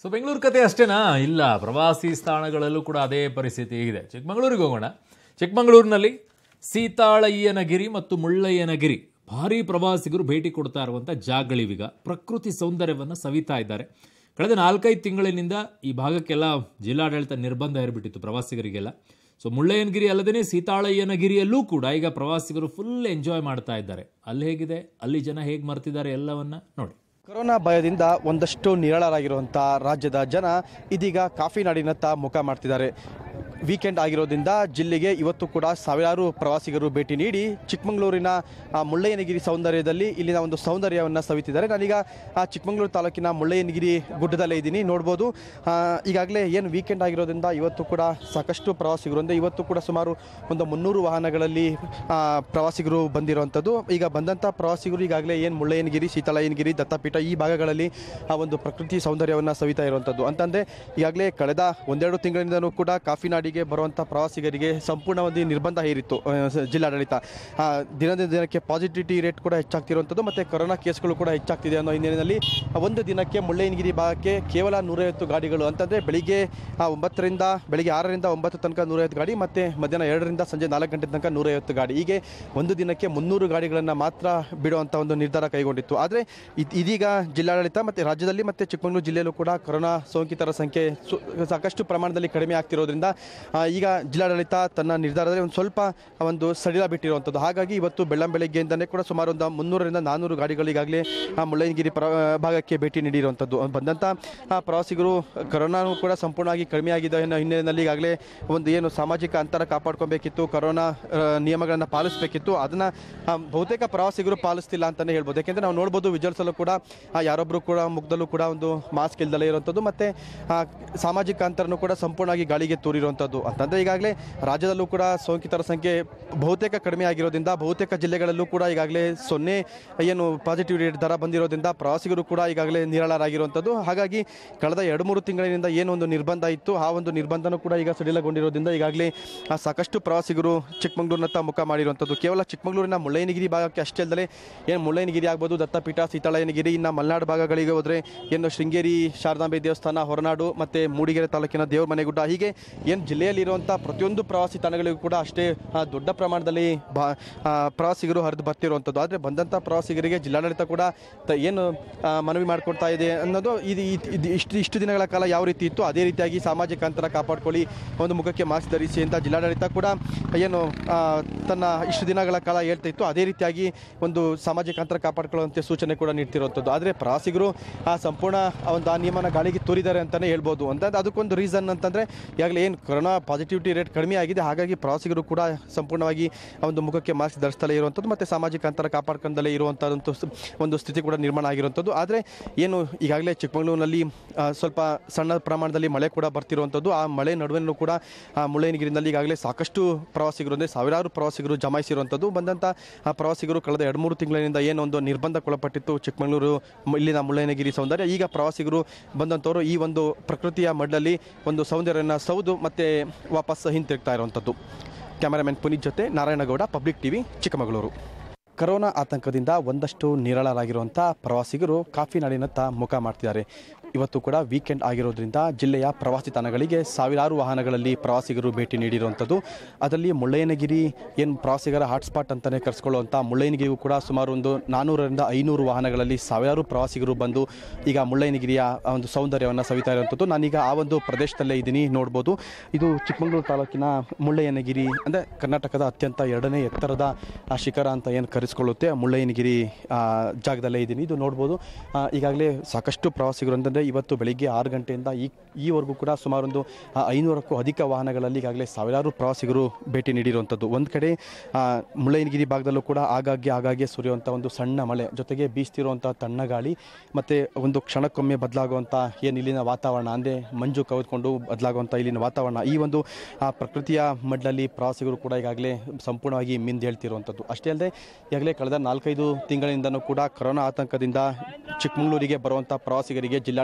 so Bengaluru ಕತೆ ಅಷ್ಟೇನಾ ಇಲ್ಲ ಪ್ರವಾಸಿ ಸ್ಥಾನಗಳಲ್ಲೂ ಕೂಡ ಅದೇ ಪರಿಸ್ಥಿತಿ ಇದೆ ಚಿಕ್ಕಮಗಳೂರಿಗೆ ಹೋಗೋಣ ಚಿಕ್ಕಮಗಳೂರಿನಲ್ಲಿ ಸೀತಾಳಯ್ಯನಗಿರಿ ಮತ್ತು ಮುಳ್ಳಯ್ಯನಗಿರಿ ಭಾರಿ ಪ್ರವಾಸಿಗರು ಭೇಟಿ ಕೊಡ್ತಾ ಇರುವಂಥ ಜಾಗಗಳಿವೀಗ ಪ್ರಕೃತಿ ಸೌಂದರ್ಯವನ್ನು ಸವಿತಾ ಇದ್ದಾರೆ ಕಳೆದ ನಾಲ್ಕೈದು ತಿಂಗಳಿನಿಂದ ಈ ಭಾಗಕ್ಕೆಲ್ಲ ಜಿಲ್ಲಾಡಳಿತ ನಿರ್ಬಂಧ ಹೇರ್ಬಿಟ್ಟಿತ್ತು ಪ್ರವಾಸಿಗರಿಗೆಲ್ಲ ಸೊ ಮುಳ್ಳಯ್ಯನಗಿರಿ ಅಲ್ಲದೇ ಸೀತಾಳಯ್ಯನಗಿರಿಯಲ್ಲೂ ಕೂಡ ಈಗ ಪ್ರವಾಸಿಗರು ಫುಲ್ ಎಂಜಾಯ್ ಮಾಡ್ತಾ ಇದ್ದಾರೆ ಅಲ್ಲಿ ಹೇಗಿದೆ ಅಲ್ಲಿ ಜನ ಹೇಗೆ ಮರ್ತಿದ್ದಾರೆ ಎಲ್ಲವನ್ನ ನೋಡಿ ಕೊರೋನಾ ಭಯದಿಂದ ಒಂದಷ್ಟು ನಿರಾಳರಾಗಿರುವಂಥ ರಾಜ್ಯದ ಜನ ಇದೀಗ ಕಾಫಿ ನಾಡಿನತ್ತ ಮುಖ ಮಾಡ್ತಿದ್ದಾರೆ ವೀಕೆಂಡ್ ಆಗಿರೋದ್ರಿಂದ ಜಿಲ್ಲೆಗೆ ಇವತ್ತು ಕೂಡ ಸಾವಿರಾರು ಪ್ರವಾಸಿಗರು ಭೇಟಿ ನೀಡಿ ಚಿಕ್ಕಮಗಳೂರಿನ ಆ, ಮುಳ್ಳಯ್ಯನಗಿರಿ ಸೌಂದರ್ಯದಲ್ಲಿ ಇಲ್ಲಿನ ಒಂದು ಸೌಂದರ್ಯವನ್ನು ಸವಿತಿದ್ದಾರೆ ನಾನೀಗ ಆ ಚಿಕ್ಕಮಗಳೂರು ತಾಲೂಕಿನ ಮುಳ್ಳಯ್ಯನಗಿರಿ ಗುಡ್ಡದಲ್ಲೇ ಇದ್ದೀನಿ ನೋಡ್ಬೋದು ಆ, ಈಗಾಗಲೇ ಏನು ವೀಕೆಂಡ್ ಆಗಿರೋದ್ರಿಂದ ಇವತ್ತು ಕೂಡ ಸಾಕಷ್ಟು ಪ್ರವಾಸಿಗರು ಅಂದರೆ ಇವತ್ತು ಕೂಡ ಸುಮಾರು ಒಂದು ಮುನ್ನೂರು ವಾಹನಗಳಲ್ಲಿ ಆ, ಪ್ರವಾಸಿಗರು ಬಂದಿರುವಂಥದ್ದು ಈಗ ಬಂದಂಥ ಪ್ರವಾಸಿಗರು ಈಗಾಗಲೇ ಏನು ಮುಳ್ಳಯ್ಯನಗಿರಿ ಸೀತಾಳಯ್ಯನಗಿರಿ ದತ್ತಪೀಠ ಈ ಭಾಗಗಳಲ್ಲಿ ಆ ಒಂದು ಪ್ರಕೃತಿ ಸೌಂದರ್ಯವನ್ನು ಸವಿತಾ ಇರುವಂಥದ್ದು ಅಂತಂದರೆ ಈಗಾಗಲೇ ಕಳೆದ ಒಂದೆರಡು ತಿಂಗಳಿಂದಲೂ ಕೂಡ ಕಾಫಿ ನಾಡಿಗೆ ಬರುವಂಥ ಪ್ರವಾಸಿಗರಿಗೆ ಸಂಪೂರ್ಣವಾಗಿ ನಿರ್ಬಂಧ ಹೇರಿತ್ತು ಆ, ಸ- ಜಿಲ್ಲಾಡಳಿತ ಆ, ದಿನದಿಂದ ದಿನಕ್ಕೆ ಪಾಸಿಟಿವಿಟಿ ರೇಟ್ ಕೂಡ ಹೆಚ್ಚಾಗ್ತಿರುವಂಥದ್ದು ಮತ್ತು ಕೊರೋನಾ ಕೇಸ್ಗಳು ಕೂಡ ಹೆಚ್ಚಾಗ್ತಿದೆ ಅನ್ನೋ ಹಿನ್ನೆಲೆಯಲ್ಲಿ ಆ, ಒಂದು ದಿನಕ್ಕೆ ಮುಳ್ಳಯ್ಯನಗಿರಿ ಭಾಗಕ್ಕೆ ಕೇವಲ ನೂರೈವತ್ತು ಗಾಡಿಗಳು ಅಂತಂದರೆ ಬೆಳಿಗ್ಗೆ ಆ, ಒಂಬತ್ತರಿಂದ ಬೆಳಿಗ್ಗೆ ಆರರಿಂದ ಒಂಬತ್ತು ತನಕ ನೂರೈವತ್ತು ಗಾಡಿ ಮತ್ತು ಮಧ್ಯಾಹ್ನ ಎರಡರಿಂದ ಸಂಜೆ ನಾಲ್ಕು ಗಂಟೆ ತನಕ ನೂರೈವತ್ತು ಗಾಡಿ ಹೀಗೆ ಒಂದು ದಿನಕ್ಕೆ ಮುನ್ನೂರು ಗಾಡಿಗಳನ್ನು ಮಾತ್ರ ಬಿಡುವಂಥ ಒಂದು ನಿರ್ಧಾರ ಕೈಗೊಂಡಿತ್ತು ಆದರೆ ಇದ್- ಇದೀಗ ಜಿಲ್ಲಾಡಳಿತ ಮತ್ತು ರಾಜ್ಯದಲ್ಲಿ ಮತ್ತು ಚಿಕ್ಕಮಗಳೂರು ಜಿಲ್ಲೆಯಲ್ಲೂ ಕೂಡ ಕೊರೋನಾ ಸೋಂಕಿತರ ಸಂಖ್ಯೆ ಸು- ಸಾಕಷ್ಟು ಪ್ರಮಾಣದಲ್ಲಿ ಕಡಿಮೆ ಆಗ್ತಿರೋದ್ರಿಂದ ಆ, ಈಗ ಜಿಲ್ಲಾಡಳಿತ ತನ್ನ ನಿರ್ಧಾರದಲ್ಲಿ ಒಂದು ಸ್ವಲ್ಪ ಒಂದು ಸಡಿಲ ಬಿಟ್ಟಿರುವಂಥದ್ದು ಹಾಗಾಗಿ ಇವತ್ತು ಬೆಳ್ಳಂ ಬೆಳಗ್ಗೆಯಿಂದಲೇ ಕೂಡ ಸುಮಾರು ಒಂದು ಮುನ್ನೂರರಿಂದ ನಾನ್ನೂರು ಗಾಡಿಗಳು ಈಗಾಗಲೇ ಆ ಮುಳ್ಳಯ್ಯನಗಿರಿ ಪ್ರ ಭಾಗಕ್ಕೆ ಭೇಟಿ ನೀಡಿರುವಂಥದ್ದು ಬಂದಂಥ ಆ, ಪ್ರವಾಸಿಗರು ಕೊರೋನಾನು ಕೂಡ ಸಂಪೂರ್ಣವಾಗಿ ಕಡಿಮೆ ಆಗಿದೆ ಅನ್ನೋ ಹಿನ್ನೆಲೆಯಲ್ಲಿ ಈಗಾಗಲೇ ಒಂದು ಏನು ಸಾಮಾಜಿಕ ಅಂತರ ಕಾಪಾಡ್ಕೊಬೇಕಿತ್ತು ಕೊರೋನಾ ನಿಯಮಗಳನ್ನು ಪಾಲಿಸಬೇಕಿತ್ತು ಅದನ್ನು ಬಹುತೇಕ ಪ್ರವಾಸಿಗರು ಪಾಲಿಸ್ತಿಲ್ಲ ಅಂತಲೇ ಹೇಳ್ಬೋದು ಯಾಕೆಂದರೆ ನಾವು ನೋಡ್ಬೋದು ವಿಜುವಲ್ಸಲ್ಲೂ ಕೂಡ ಆ, ಯಾರೊಬ್ಬರು ಕೂಡ ಮುಖದಲ್ಲೂ ಕೂಡ ಒಂದು ಮಾಸ್ಕ್ ಇಲ್ದಲೇ ಇರುವಂಥದ್ದು ಮತ್ತು ಸಾಮಾಜಿಕ ಅಂತರನೂ ಕೂಡ ಸಂಪೂರ್ಣವಾಗಿ ಗಾಳಿಗೆ ತೂರಿರುವಂಥದ್ದು ಅಂತಂದರೆ ಈಗಾಗಲೇ ರಾಜ್ಯದಲ್ಲೂ ಕೂಡ ಸೋಂಕಿತರ ಸಂಖ್ಯೆ ಬಹುತೇಕ ಕಡಿಮೆ ಆಗಿರೋದ್ರಿಂದ ಬಹುತೇಕ ಜಿಲ್ಲೆಗಳಲ್ಲೂ ಕೂಡ ಈಗಾಗಲೇ ಸೊನ್ನೆ ಏನು ಪಾಸಿಟಿವ್ ರೇಟ್ ದರ ಬಂದಿರೋದ್ರಿಂದ ಪ್ರವಾಸಿಗರು ಕೂಡ ಈಗಾಗಲೇ ನಿರಾಳರಾಗಿರುವಂಥದ್ದು ಹಾಗಾಗಿ ಕಳೆದ ಎರಡು ಮೂರು ತಿಂಗಳಿನಿಂದ ಏನೊಂದು ನಿರ್ಬಂಧ ಇತ್ತು ಆ ಒಂದು ನಿರ್ಬಂಧನೂ ಕೂಡ ಈಗ ಸಡಿಲಗೊಂಡಿರೋದ್ರಿಂದ ಈಗಾಗಲೇ ಆ, ಸಾಕಷ್ಟು ಪ್ರವಾಸಿಗರು ಚಿಕ್ಕಮಗಳೂರಿನತ್ತ ಮುಖ ಮಾಡಿರುವಂಥದ್ದು ಕೇವಲ ಚಿಕ್ಕಮಗಳೂರಿನ ಮುಳ್ಳಯ್ಯನಗಿರಿ ಭಾಗಕ್ಕೆ ಅಷ್ಟೇ ಅಲ್ಲದೆ ಏನು ಮುಳ್ಳಯ್ಯನಗಿರಿ ಆಗ್ಬೋದು ದತ್ತಪೀಠ ಸೀತಾಳಯ್ಯನಗಿರಿ ಇನ್ನು ಮಲೆನಾಡು ಭಾಗಗಳಿಗೆ ಹೋದರೆ ಏನು ಶೃಂಗೇರಿ ಶಾರದಾಂಬೆ ದೇವಸ್ಥಾನ ಹೊರನಾಡು ಮತ್ತು ಮೂಡಿಗೆರೆ ತಾಲೂಕಿನ ದೇವ್ರ ಮನೆಗುಡ್ಡ ಹೀಗೆ ಏನು ಜಿಲ್ಲೆಯಲ್ಲಿರುವಂಥ ಪ್ರತಿಯೊಂದು ಪ್ರವಾಸಿ ತಾಣಗಳಿಗೂ ಕೂಡ ಅಷ್ಟೇ ಆ, ದೊಡ್ಡ ಪ್ರಮಾಣದಲ್ಲಿ ಬಾ ಆ, ಪ್ರವಾಸಿಗರು ಹರಿದು ಬರ್ತಿರುವಂಥದ್ದು ಆದರೆ ಬಂದಂಥ ಪ್ರವಾಸಿಗರಿಗೆ ಜಿಲ್ಲಾಡಳಿತ ಕೂಡ ತ- ಏನು ಆ, ಮನವಿ ಮಾಡಿಕೊಡ್ತಾ ಇದೆ ಅನ್ನೋದು ಇದು ಇದು- ಇದು ಇಷ್ಟು ಇಷ್ಟು ದಿನಗಳ ಕಾಲ ಯಾವ ರೀತಿ ಇತ್ತು ಅದೇ ರೀತಿಯಾಗಿ ಸಾಮಾಜಿಕ ಅಂತರ ಕಾಪಾಡ್ಕೊಳ್ಳಿ ಒಂದು ಮುಖಕ್ಕೆ ಮಾಸ್ಕ್ ಧರಿಸಿ ಅಂತ ಜಿಲ್ಲಾಡಳಿತ ಕೂಡ ಏನು ಆ, ತನ್ನ ಇಷ್ಟು ದಿನಗಳ ಕಾಲ ಹೇಳ್ತಾ ಇತ್ತು ಅದೇ ರೀತಿಯಾಗಿ ಒಂದು ಸಾಮಾಜಿಕ ಅಂತರ ಕಾಪಾಡ್ಕೊಳ್ಳುವಂತೆ ಸೂಚನೆ ಕೂಡ ನೀಡ್ತಿರುವಂಥದ್ದು ಆದರೆ ಪ್ರವಾಸಿಗರು ಆ ಸಂಪೂರ್ಣ ಆ ಒಂದು ಆ ನಿಯಮನ ಗಾಳಿಗೆ ತೋರಿದ್ದಾರೆ ಅಂತಲೇ ಹೇಳ್ಬೋದು ಅಂತ ಅದಕ್ಕೊಂದು ರೀಸನ್ ಅಂತಂದರೆ ಈಗಾಗಲೇ ಏನು ಕೊರೋನಾ ಪಾಸಿಟಿವಿಟಿ ರೇಟ್ ಕಡಿಮೆ ಆಗಿದೆ ಹಾಗಾಗಿ ಪ್ರವಾಸಿಗರು ಕೂಡ ಸಂಪೂರ್ಣವಾಗಿ ಆ ಒಂದು ಮುಖಕ್ಕೆ ಮಾಸ್ಕ್ ಧರಿಸ್ತಲೇ ಇರುವಂಥದ್ದು ಮತ್ತು ಸಾಮಾಜಿಕ ಅಂತರ ಕಾಪಾಡ್ಕೊಂಡಲೇ ಇರುವಂಥದ್ದು ಒಂದು ಸ್ಥಿತಿ ಕೂಡ ನಿರ್ಮಾಣ ಆಗಿರುವಂಥದ್ದು ಆದರೆ ಏನು ಈಗಾಗಲೇ ಚಿಕ್ಕಮಗಳೂರಿನಲ್ಲಿ ಆ, ಸ್ವಲ್ಪ ಸಣ್ಣ ಪ್ರಮಾಣದಲ್ಲಿ ಮಳೆ ಕೂಡ ಬರ್ತಿರುವಂಥದ್ದು ಆ ಮಳೆ ನಡುವೆನೂ ಕೂಡ ಆ ಮುಳ್ಳಯ್ಯನಗಿರಿನಲ್ಲಿ ಈಗಾಗಲೇ ಸಾಕಷ್ಟು ಪ್ರವಾಸಿಗರು ಅಂದರೆ ಸಾವಿರಾರು ಪ್ರವಾಸಿಗರು ಜಮಾಯಿಸಿರುವಂಥದ್ದು ಬಂದಂಥ ಆ ಪ್ರವಾಸಿಗರು ಕಳೆದ ಎರಡು ಮೂರು ತಿಂಗಳಿನಿಂದ ಏನೊಂದು ನಿರ್ಬಂಧಕ್ಕೊಳಪಟ್ಟಿತ್ತು ಚಿಕ್ಕಮಗಳೂರು ಮ- ಇಲ್ಲಿನ ಮುಳ್ಳಯ್ಯನಗಿರಿ ಸೌಂದರ್ಯ ಈಗ ಪ್ರವಾಸಿಗರು ಬಂದಂಥವರು ಈ ಒಂದು ಪ್ರಕೃತಿಯ ಮಡ್ಡಲ್ಲಿ ಒಂದು ಸೌಂದರ್ಯನ ಸೌದು ಮತ್ತೆ ವಾಪಸ್ ಹಿಂತಿರುಗ್ತಾ ಇರುವಂಥದ್ದು ಕ್ಯಾಮರಾಮನ್ ಪುನೀತ್ ಜೊತೆ Narayanagowda public TV Chikkamagaluru corona ಆತಂಕದಿಂದ ಒಂದಷ್ಟು ನಿರಾಳರಾಗಿರುವಂಥ ಪ್ರವಾಸಿಗರು ಕಾಫಿ ನಾಡಿನತ್ತ ಮುಖ ಮಾಡ್ತಿದ್ದಾರೆ ಇವತ್ತು ಕೂಡ ವೀಕೆಂಡ್ ಆಗಿರೋದ್ರಿಂದ ಜಿಲ್ಲೆಯ ಪ್ರವಾಸಿ ತಾಣಗಳಿಗೆ ಸಾವಿರಾರು ವಾಹನಗಳಲ್ಲಿ ಪ್ರವಾಸಿಗರು ಭೇಟಿ ನೀಡಿರುವಂಥದ್ದು ಅದರಲ್ಲಿ ಮುಳ್ಳಯ್ಯನಗಿರಿ ಏನು ಪ್ರವಾಸಿಗರ ಹಾಟ್ಸ್ಪಾಟ್ ಅಂತಲೇ ಕರೆಸ್ಕೊಳ್ಳುವಂಥ ಮುಳ್ಳಯ್ಯನಗಿರಿಗೂ ಕೂಡ ಸುಮಾರು ಒಂದು ನಾನ್ನೂರರಿಂದ ಐನೂರು ವಾಹನಗಳಲ್ಲಿ ಸಾವಿರಾರು ಪ್ರವಾಸಿಗರು ಬಂದು ಈಗ ಮುಳ್ಳಯ್ಯನಗಿರಿಯ ಆ ಒಂದು ಸೌಂದರ್ಯವನ್ನು ಸವಿತಾ ಇರುವಂಥದ್ದು ನಾನೀಗ ಆ ಒಂದು ಪ್ರದೇಶದಲ್ಲೇ ಇದ್ದೀನಿ ನೋಡ್ಬೋದು ಇದು ಚಿಕ್ಕಮಗಳೂರು ತಾಲೂಕಿನ ಮುಳ್ಳಯ್ಯನಗಿರಿ ಅಂದರೆ ಕರ್ನಾಟಕದ ಅತ್ಯಂತ ಎರಡನೇ ಎತ್ತರದ ಆ ಶಿಖರ ಅಂತ ಏನು ಕರೆಸ್ಕೊಳ್ಳುತ್ತೆ ಆ ಮುಳ್ಳಯ್ಯನಗಿರಿ ಆ, ಜಾಗದಲ್ಲೇ ಇದ್ದೀನಿ ಇದು ನೋಡ್ಬೋದು ಆ, ಈಗಾಗಲೇ ಸಾಕಷ್ಟು ಪ್ರವಾಸಿಗರು ಅಂತಂದರೆ ಇವತ್ತು ಬೆಳಿಗ್ಗೆ ಆರು ಗಂಟೆಯಿಂದ ಈ ಈವರೆಗೂ ಕೂಡ ಸುಮಾರು ಒಂದು ಆ, ಐನೂರಕ್ಕೂ ಅಧಿಕ ವಾಹನಗಳಲ್ಲಿ ಈಗಾಗಲೇ ಸಾವಿರಾರು ಪ್ರವಾಸಿಗರು ಭೇಟಿ ನೀಡಿರುವಂಥದ್ದು ಒಂದು ಕಡೆ ಆ, ಮುಳ್ಳಯ್ಯನಗಿರಿ ಭಾಗದಲ್ಲೂ ಕೂಡ ಆಗಾಗ್ಗೆ ಆಗಾಗ್ಗೆ ಸುರಿಯುವಂಥ ಒಂದು ಸಣ್ಣ ಮಳೆ ಜೊತೆಗೆ ಬೀಸ್ತಿರುವಂಥ ತಣ್ಣಗಾಳಿ ಮತ್ತು ಒಂದು ಕ್ಷಣಕ್ಕೊಮ್ಮೆ ಬದಲಾಗುವಂಥ ಏನು ಇಲ್ಲಿನ ವಾತಾವರಣ ಅಂದರೆ ಮಂಜು ಕವಿದುಕೊಂಡು ಬದಲಾಗುವಂಥ ಇಲ್ಲಿನ ವಾತಾವರಣ ಈ ಒಂದು ಆ ಪ್ರಕೃತಿಯ ಮಡ್ಲಲ್ಲಿ ಪ್ರವಾಸಿಗರು ಕೂಡ ಈಗಾಗಲೇ ಸಂಪೂರ್ಣವಾಗಿ ಮಿಂದು ಹೇಳ್ತಿರುವಂಥದ್ದು ಅಷ್ಟೇ ಅಲ್ಲದೆ ಈಗಾಗಲೇ ಕಳೆದ ನಾಲ್ಕೈದು ತಿಂಗಳಿಂದನೂ ಕೂಡ ಕೊರೋನಾ ಆತಂಕದಿಂದ ಚಿಕ್ಕಮಗಳೂರಿಗೆ ಬರುವಂಥ ಪ್ರವಾಸಿಗರಿಗೆ ಜಿಲ್ಲಾಡಳಿತ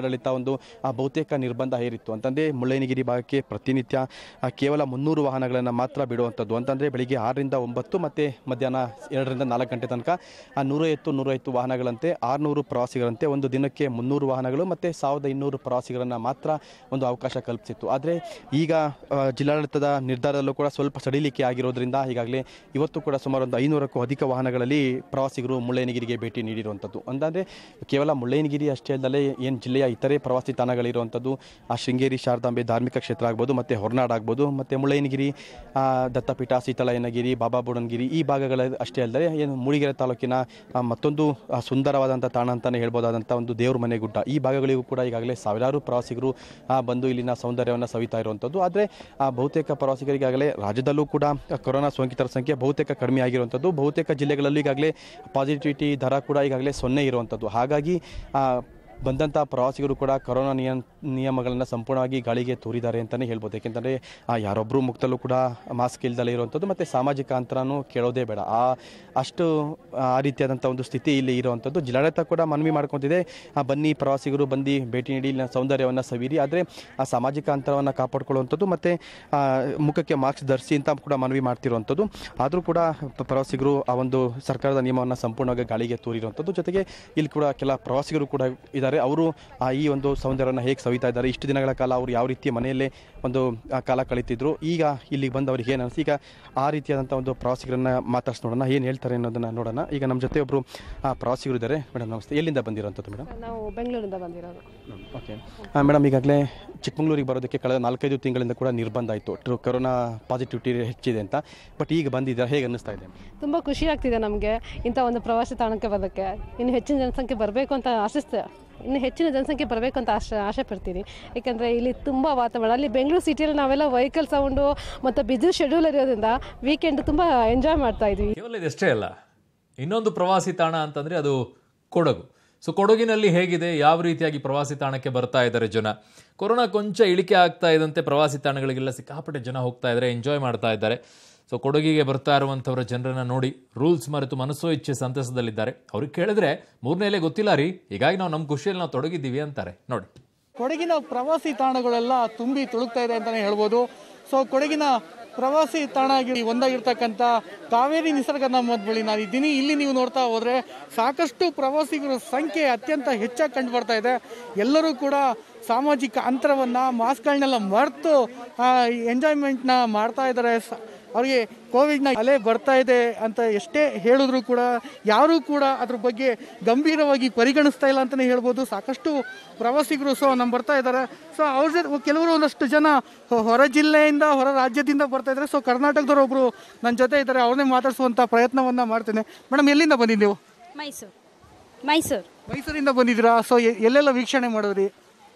ಜಿಲ್ಲಾಡಳಿತ ಒಂದು ಆ, ಬಹುತೇಕ ನಿರ್ಬಂಧ ಹೇರಿತ್ತು ಅಂತಂದರೆ ಮುಳ್ಳಯ್ಯನಗಿರಿ ಭಾಗಕ್ಕೆ ಪ್ರತಿನಿತ್ಯ ಆ, ಕೇವಲ ಮುನ್ನೂರು ವಾಹನಗಳನ್ನು ಮಾತ್ರ ಬಿಡುವಂಥದ್ದು ಅಂತಂದರೆ ಬೆಳಿಗ್ಗೆ ಆರರಿಂದ ಒಂಬತ್ತು ಮತ್ತು ಮಧ್ಯಾಹ್ನ ಎರಡರಿಂದ ನಾಲ್ಕು ಗಂಟೆ ತನಕ ಆ ನೂರೈವತ್ತು ನೂರೈವತ್ತು ವಾಹನಗಳಂತೆ ಆರುನೂರು ಪ್ರವಾಸಿಗರಂತೆ ಒಂದು ದಿನಕ್ಕೆ ಮುನ್ನೂರು ವಾಹನಗಳು ಮತ್ತು ಸಾವಿರದ ಇನ್ನೂರು ಪ್ರವಾಸಿಗರನ್ನು ಮಾತ್ರ ಒಂದು ಅವಕಾಶ ಕಲ್ಪಿಸಿತ್ತು ಆದರೆ ಈಗ ಆ, ಜಿಲ್ಲಾಡಳಿತದ ನಿರ್ಧಾರದಲ್ಲೂ ಕೂಡ ಸ್ವಲ್ಪ ಸಡಿಲಿಕೆ ಆಗಿರೋದ್ರಿಂದ ಈಗಾಗಲೇ ಇವತ್ತು ಕೂಡ ಸುಮಾರು ಒಂದು ಐನೂರಕ್ಕೂ ಅಧಿಕ ವಾಹನಗಳಲ್ಲಿ ಪ್ರವಾಸಿಗರು ಮುಳ್ಳಯ್ಯನಗಿರಿಗೆ ಭೇಟಿ ನೀಡಿರುವಂಥದ್ದು ಅಂತಂದರೆ ಕೇವಲ ಮುಳ್ಳಯ್ಯನಗಿರಿ ಅಷ್ಟೇ ಅಲ್ಲದೆ ಏನು ಜಿಲ್ಲೆಯ ಇತರೆ ಪ್ರವಾಸಿ ತಾಣಗಳಿರುವಂಥದ್ದು ಆ ಶೃಂಗೇರಿ ಶಾರದಾಂಬೆ ಧಾರ್ಮಿಕ ಕ್ಷೇತ್ರ ಆಗ್ಬೋದು ಮತ್ತು ಹೊರನಾಡು ಆಗ್ಬೋದು ಮತ್ತು ಮುಳ್ಳಯ್ಯನಗಿರಿ ಆ, ದತ್ತಪೀಠ ಸೀತಾಳಯ್ಯನಗಿರಿ ಬಾಬಾ ಬುಡನ್ಗಿರಿ ಈ ಭಾಗಗಳ ಅಷ್ಟೇ ಅಲ್ಲದೆ ಏನು ಮೂಡಿಗೆರೆ ತಾಲೂಕಿನ ಆ, ಮತ್ತೊಂದು ಆ, ಸುಂದರವಾದಂಥ ತಾಣ ಅಂತಲೇ ಹೇಳ್ಬೋದಾದಂಥ ಒಂದು ದೇವ್ರ ಮನೆ ಗುಡ್ಡ ಈ ಭಾಗಗಳಿಗೂ ಕೂಡ ಈಗಾಗಲೇ ಸಾವಿರಾರು ಪ್ರವಾಸಿಗರು ಆ, ಬಂದು ಇಲ್ಲಿನ ಸೌಂದರ್ಯವನ್ನು ಸವಿತಾ ಇರುವಂಥದ್ದು ಆದರೆ ಬಹುತೇಕ ಪ್ರವಾಸಿಗರಿಗಾಗಲೇ ರಾಜ್ಯದಲ್ಲೂ ಕೂಡ ಕೊರೋನಾ ಸೋಂಕಿತರ ಸಂಖ್ಯೆ ಬಹುತೇಕ ಕಡಿಮೆ ಆಗಿರುವಂಥದ್ದು ಬಹುತೇಕ ಜಿಲ್ಲೆಗಳಲ್ಲಿ ಈಗಾಗಲೇ ಪಾಸಿಟಿವಿಟಿ ದರ ಕೂಡ ಈಗಾಗಲೇ ಸೊನ್ನೆ ಇರುವಂಥದ್ದು ಹಾಗಾಗಿ ಆ, ಬಂದಂಥ ಪ್ರವಾಸಿಗರು ಕೂಡ ಕೊರೋನಾ ನಿಯಮ ನಿಯಮಗಳನ್ನು ಸಂಪೂರ್ಣವಾಗಿ ಗಾಳಿಗೆ ತೂರಿದ್ದಾರೆ ಅಂತಲೇ ಹೇಳ್ಬೋದು ಯಾಕೆಂತಂದರೆ ಯಾರೊಬ್ಬರು ಮುಕ್ತಲ್ಲೂ ಕೂಡ ಮಾಸ್ಕ್ ಇಲ್ದಲೇ ಇರುವಂಥದ್ದು ಮತ್ತು ಸಾಮಾಜಿಕ ಅಂತರನೂ ಕೇಳೋದೇ ಬೇಡ ಆ ಅಷ್ಟು ಆ ರೀತಿಯಾದಂಥ ಒಂದು ಸ್ಥಿತಿ ಇಲ್ಲಿ ಇರುವಂಥದ್ದು ಜಿಲ್ಲಾಡಳಿತ ಕೂಡ ಮನವಿ ಮಾಡ್ಕೊತಿದೆ ಆ, ಬನ್ನಿ ಪ್ರವಾಸಿಗರು ಬಂದು ಭೇಟಿ ನೀಡಿ ಇಲ್ಲಿನ ಸೌಂದರ್ಯವನ್ನು ಸವಿರಿ ಆದರೆ ಆ ಸಾಮಾಜಿಕ ಅಂತರವನ್ನು ಕಾಪಾಡ್ಕೊಳ್ಳುವಂಥದ್ದು ಮತ್ತು ಆ, ಮುಖಕ್ಕೆ ಮಾಸ್ಕ್ ಧರಿಸಿ ಅಂತ ಕೂಡ ಮನವಿ ಮಾಡ್ತಿರುವಂಥದ್ದು ಆದರೂ ಕೂಡ ಪ- ಪ್ರವಾಸಿಗರು ಆ ಒಂದು ಸರ್ಕಾರದ ನಿಯಮವನ್ನು ಸಂಪೂರ್ಣವಾಗಿ ಗಾಳಿಗೆ ತೂರಿರುವಂಥದ್ದು ಜೊತೆಗೆ ಇಲ್ಲಿ ಕೂಡ ಕೆಲ ಪ್ರವಾಸಿಗರು ಕೂಡ ಇದ್ದಾರೆ ಅವರು ಆ ಈ ಒಂದು ಸೌಂದರ್ಯವನ್ನು ಹೇಗೆ ಸವಿತಾ ಇದ್ದಾರೆ ಇಷ್ಟು ದಿನಗಳ ಕಾಲ ಅವರು ಯಾವ ರೀತಿ ಮನೆಯಲ್ಲೇ ಒಂದು ಆ, ಕಾಲ ಕಳೀತಿದ್ರು ಈಗ ಇಲ್ಲಿಗೆ ಬಂದು ಅವ್ರಿಗೆ ಏನು ಅನಿಸ್ತು ಈಗ ಆ ರೀತಿಯಾದಂಥ ಒಂದು ಪ್ರವಾಸಿಗರನ್ನ ಮಾತಾಡ್ಸಿ ನೋಡೋಣ ಏನು ಹೇಳ್ತಾರೆ ಅನ್ನೋದನ್ನ ನೋಡೋಣ ಈಗ ನಮ್ಮ ಜೊತೆ ಒಬ್ಬರು ಪ್ರವಾಸಿಗರು ಇದ್ದಾರೆ ಮೇಡಮ್ ನಮಸ್ತೆ ಎಲ್ಲಿಂದ ಬಂದಿರೋಂಥದ್ದು ಮೇಡಮ್ ನಾವು ಬೆಂಗಳೂರಿಂದ ಬಂದಿರೋದು ಓಕೆ ಮೇಡಮ್ ಈಗಾಗಲೇ ಚಿಕ್ಕಮಗಳೂರಿಗೆ ಬರೋದಕ್ಕೆ ಕಳೆದ ನಾಲ್ಕೈದು ತಿಂಗಳಿಂದ ಕೂಡ ನಿರ್ಬಂಧ ಆಯಿತು ಟ್ರು ಕೊರೋನಾ ಪಾಸಿಟಿವಿಟಿ ಹೆಚ್ಚಿದೆ ಅಂತ ಬಟ್ ಈಗ ಬಂದಿದ್ದಾರೆ ಹೇಗೆ ಅನ್ನಿಸ್ತಾ ಇದೆ ತುಂಬ ಖುಷಿ ಆಗ್ತಿದೆ ನಮಗೆ ಇಂಥ ಒಂದು ಪ್ರವಾಸಿ ತಾಣಕ್ಕೆ ಬರೋಕ್ಕೆ ಇನ್ನು ಹೆಚ್ಚಿನ ಜನಸಂಖ್ಯೆ ಬರಬೇಕು ಅಂತ ಆಶಿಸ್ತೆ ಇನ್ನು ಹೆಚ್ಚಿನ ಜನಸಂಖ್ಯೆ ಬರಬೇಕು ಅಂತ ಆಶೆ ಆಸೆ ಪಡ್ತೀನಿ ಏಕೆಂದರೆ ಇಲ್ಲಿ ತುಂಬ ವಾತಾವರಣ ಅಲ್ಲಿ ಬೆಂಗಳೂರು ಸಿಟಿಯಲ್ಲಿ ನಾವೆಲ್ಲ ವೆಹಿಕಲ್ ಸೌಂಡು ಮತ್ತು ಬಿಸಿ ಶೆಡ್ಯೂಲ್ ಇರೋದ್ರಿಂದ ವೀಕೆಂಡ್ ತುಂಬ ಎಂಜಾಯ್ ಮಾಡ್ತಾ ಇದ್ವಿ ಕೇವಲ ಇದಷ್ಟೇ ಅಲ್ಲ ಇನ್ನೊಂದು ಪ್ರವಾಸಿ ತಾಣ ಅಂತಂದ್ರೆ ಅದು ಕೊಡಗು ಸೊ ಕೊಡಗಿನಲ್ಲಿ ಹೇಗಿದೆ ಯಾವ ರೀತಿಯಾಗಿ ಪ್ರವಾಸಿ ತಾಣಕ್ಕೆ ಬರ್ತಾ ಇದ್ದಾರೆ ಜನ ಕೊರೋನಾ ಕೊಂಚ ಇಳಿಕೆ ಆಗ್ತಾ ಇದ್ದಂತೆ ಪ್ರವಾಸಿ ತಾಣಗಳಿಗೆಲ್ಲ ಸಿಕ್ಕಾಪಟ್ಟೆ ಜನ ಹೋಗ್ತಾ ಇದ್ದಾರೆ ಎಂಜಾಯ್ ಮಾಡ್ತಾ ಇದ್ದಾರೆ ಸೊ ಕೊಡಗಿಗೆ ಬರ್ತಾ ಇರುವಂಥವರ ಜನರನ್ನ ನೋಡಿ ರೂಲ್ಸ್ ಮರೆತು ಮನಸ್ಸೋ ಇಚ್ಛೆ ಸಂತಸದಲ್ಲಿದ್ದಾರೆ ಅವ್ರಿಗೆ ಕೇಳಿದ್ರೆ ಮೂರನೇಲೆ ಗೊತ್ತಿಲ್ಲ ರೀ ಹೀಗಾಗಿ ನಾವು ನಮ್ಮ ಖುಷಿಯಲ್ಲಿ ನಾವು ತೊಡಗಿದ್ದೀವಿ ಅಂತಾರೆ ನೋಡಿ ಕೊಡಗಿನ ಪ್ರವಾಸಿ ತಾಣಗಳೆಲ್ಲ ತುಂಬಿ ತುಳುಕ್ತಾ ಇದೆ ಅಂತಲೇ ಹೇಳ್ಬೋದು ಸೊ ಕೊಡಗಿನ ಪ್ರವಾಸಿ ತಾಣ ಆಗಿ ಒಂದಾಗಿರ್ತಕ್ಕಂಥ ಕಾವೇರಿ ನಿಸರ್ಗಧಾಮದ ಬಳಿ ನಾನು ಇದ್ದೀನಿ ಇಲ್ಲಿ ನೀವು ನೋಡ್ತಾ ಹೋದ್ರೆ ಸಾಕಷ್ಟು ಪ್ರವಾಸಿಗರ ಸಂಖ್ಯೆ ಅತ್ಯಂತ ಹೆಚ್ಚಾಗಿ ಕಂಡು ಬರ್ತಾ ಇದೆ ಎಲ್ಲರೂ ಕೂಡ ಸಾಮಾಜಿಕ ಅಂತರವನ್ನು ಮಾಸ್ಕ್ಗಳನ್ನೆಲ್ಲ ಮರೆತು ಎಂಜಾಯ್ಮೆಂಟ್ನ ಮಾಡ್ತಾ ಇದ್ದಾರೆ ಸ- ಅವರಿಗೆ ಕೋವಿಡ್ನ ಅಲೆ ಬರ್ತಾ ಇದೆ ಅಂತ ಎಷ್ಟೇ ಹೇಳಿದ್ರು ಕೂಡ ಯಾರೂ ಕೂಡ ಅದ್ರ ಬಗ್ಗೆ ಗಂಭೀರವಾಗಿ ಪರಿಗಣಿಸ್ತಾ ಇಲ್ಲ ಅಂತಲೇ ಹೇಳ್ಬೋದು ಸಾಕಷ್ಟು ಪ್ರವಾಸಿಗರು ಸೊ ನಮ್ಮ ಬರ್ತಾ ಇದ್ದಾರೆ ಸೊ ಅವ್ರ ಜೊತೆ ಕೆಲವರು ಒಂದಷ್ಟು ಜನ ಹೊ- ಹೊರ ಜಿಲ್ಲೆಯಿಂದ ಹೊರ ರಾಜ್ಯದಿಂದ ಬರ್ತಾ ಇದ್ದಾರೆ ಸೊ ಕರ್ನಾಟಕದವ್ರು ಒಬ್ಬರು ನನ್ನ ಜೊತೆ ಇದ್ದಾರೆ ಅವ್ರನ್ನೇ ಮಾತಾಡಿಸುವಂಥ ಪ್ರಯತ್ನವನ್ನು ಮಾಡ್ತೇನೆ ಮೇಡಮ್ ಎಲ್ಲಿಂದ ಬಂದಿದ್ದೆವು ಮೈಸೂರು ಮೈಸೂರು ಮೈಸೂರಿಂದ ಬಂದಿದ್ದೀರಾ ಸೊ ಎ- ಎಲ್ಲೆಲ್ಲ ವೀಕ್ಷಣೆ ಮಾಡಿದ್ರಿ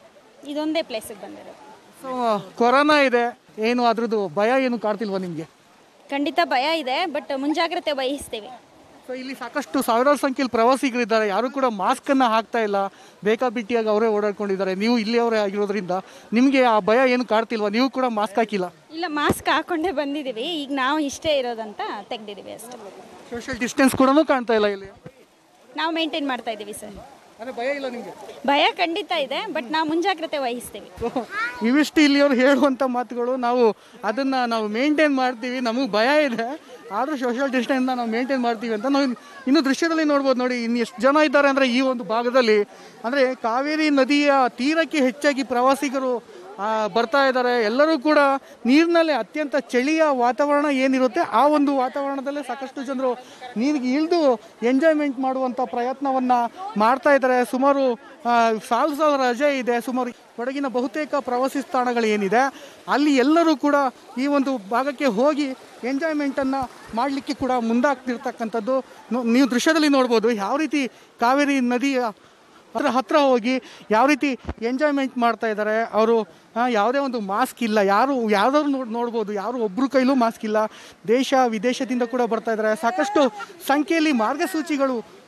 ಇದೊಂದೇ ಪ್ಲೇಸಿಗೆ ಬಂದಿರೋದು ಸೊ ಕೊರೋನಾ ಇದೆ ಏನು ಅದ್ರದ್ದು ಭಯ ಏನು ಕಾಡ್ತಿಲ್ವಾ ನಿಮಗೆ ಖಂಡಿತ ಭಯ ಇದೆ ಬಟ್ ಮುಂಜಾಗ್ರತೆ ವಹಿಸ್ತೀವಿ ಸೊ ಇಲ್ಲಿ ಸಾಕಷ್ಟು ಸಾವಿರಾರು ಸಂಖ್ಯೆಯಲ್ಲಿ ಪ್ರವಾಸಿಗರಿದ್ದಾರೆ ಯಾರು ಕೂಡ ಮಾಸ್ಕನ್ನು ಹಾಕ್ತಾ ಇಲ್ಲ ಬೇಕಾಬಿಟ್ಟಿಯಾಗಿ ಅವರೇ ಓಡಾಡ್ಕೊಂಡಿದ್ದಾರೆ ನೀವು ಇಲ್ಲಿಯವರೇ ಆಗಿರೋದ್ರಿಂದ ನಿಮಗೆ ಆ ಭಯ ಏನು ಕಾಡ್ತಿಲ್ವಾ ನೀವು ಕೂಡ ಮಾಸ್ಕ್ ಹಾಕಿಲ್ಲ ಇಲ್ಲ ಮಾಸ್ಕ್ ಹಾಕೊಂಡೇ ಬಂದಿದ್ದೀವಿ ಈಗ ನಾವು ಇಷ್ಟೇ ಇರೋದಂತ ತೆಗ್ದಿದ್ದೀವಿ ಅಷ್ಟೇ ಸೋಷಿಯಲ್ ಡಿಸ್ಟೆನ್ಸ್ ಕೂಡ ಕಾಣ್ತಾ ಇಲ್ಲ ಇಲ್ಲಿ ನಾವು ಮೇಂಟೈನ್ ಮಾಡ್ತಾ ಇದ್ದೀವಿ ಸರ್ ಅಂದರೆ ಭಯ ಇಲ್ಲ ನಿಮಗೆ ಭಯ ಖಂಡಿತ ಇದೆ ಬಟ್ ನಾವು ಮುಂಜಾಗ್ರತೆ ವಹಿಸ್ತೀವಿ ಇವಿಷ್ಟು ಇಲ್ಲಿಯವರು ಹೇಳುವಂಥ ಮಾತುಗಳು ನಾವು ಅದನ್ನು ನಾವು ಮೇಂಟೈನ್ ಮಾಡ್ತೀವಿ ನಮಗೆ ಭಯ ಇದೆ ಆದರೂ ಸೋಷಿಯಲ್ ಡಿಸ್ಟೆನ್ಸ್ನ ನಾವು ಮೇಂಟೈನ್ ಮಾಡ್ತೀವಿ ಅಂತ ನಾವು ಇನ್ನು ದೃಶ್ಯದಲ್ಲಿ ನೋಡ್ಬೋದು ನೋಡಿ ಇನ್ನು ಎಷ್ಟು ಜನ ಇದ್ದಾರೆ ಅಂದರೆ ಈ ಒಂದು ಭಾಗದಲ್ಲಿ ಅಂದರೆ ಕಾವೇರಿ ನದಿಯ ತೀರಕ್ಕೆ ಹೆಚ್ಚಾಗಿ ಪ್ರವಾಸಿಗರು ಆ, ಬರ್ತಾ ಇದ್ದಾರೆ ಎಲ್ಲರೂ ಕೂಡ ನೀರಿನಲ್ಲಿ ಅತ್ಯಂತ ಚಳಿಯ ವಾತಾವರಣ ಏನಿರುತ್ತೆ ಆ ಒಂದು ವಾತಾವರಣದಲ್ಲೇ ಸಾಕಷ್ಟು ಜನರು ನೀರಿಗೆ ಇಳಿದು ಎಂಜಾಯ್ಮೆಂಟ್ ಮಾಡುವಂಥ ಪ್ರಯತ್ನವನ್ನು ಮಾಡ್ತಾ ಇದ್ದಾರೆ ಸುಮಾರು ಆ, ಸಾಲು ಸಾಲು ರಜೆ ಇದೆ ಸುಮಾರು ಕೊಡಗಿನ ಬಹುತೇಕ ಪ್ರವಾಸಿ ತಾಣಗಳು ಏನಿದೆ ಅಲ್ಲಿ ಎಲ್ಲರೂ ಕೂಡ ಈ ಒಂದು ಭಾಗಕ್ಕೆ ಹೋಗಿ ಎಂಜಾಯ್ಮೆಂಟನ್ನು ಮಾಡಲಿಕ್ಕೆ ಕೂಡ ಮುಂದಾಗ್ತಿರ್ತಕ್ಕಂಥದ್ದು ನೋ- ನೀವು ದೃಶ್ಯದಲ್ಲಿ ನೋಡ್ಬೋದು ಯಾವ ರೀತಿ ಕಾವೇರಿ ನದಿಯ ಅದರ ಹತ್ರ ಹೋಗಿ ಯಾವ ರೀತಿ ಎಂಜಾಯ್ಮೆಂಟ್ ಮಾಡ್ತಾ ಇದ್ದಾರೆ ಅವರು ಯಾವುದೇ ಒಂದು ಮಾಸ್ಕ್ ಇಲ್ಲ ಯಾರು ಯಾವ್ದಾದ್ರು ನೋಡ್ ನೋಡ್ಬೋದು ಯಾರು ಒಬ್ಬರು ಕೈಲೂ ಮಾಸ್ಕ್ ಇಲ್ಲ ದೇಶ ವಿದೇಶದಿಂದ ಕೂಡ ಬರ್ತಾ ಇದ್ದಾರೆ ಸಾಕಷ್ಟು ಸಂಖ್ಯೆಯಲ್ಲಿ ಮಾರ್ಗಸೂಚಿಗಳು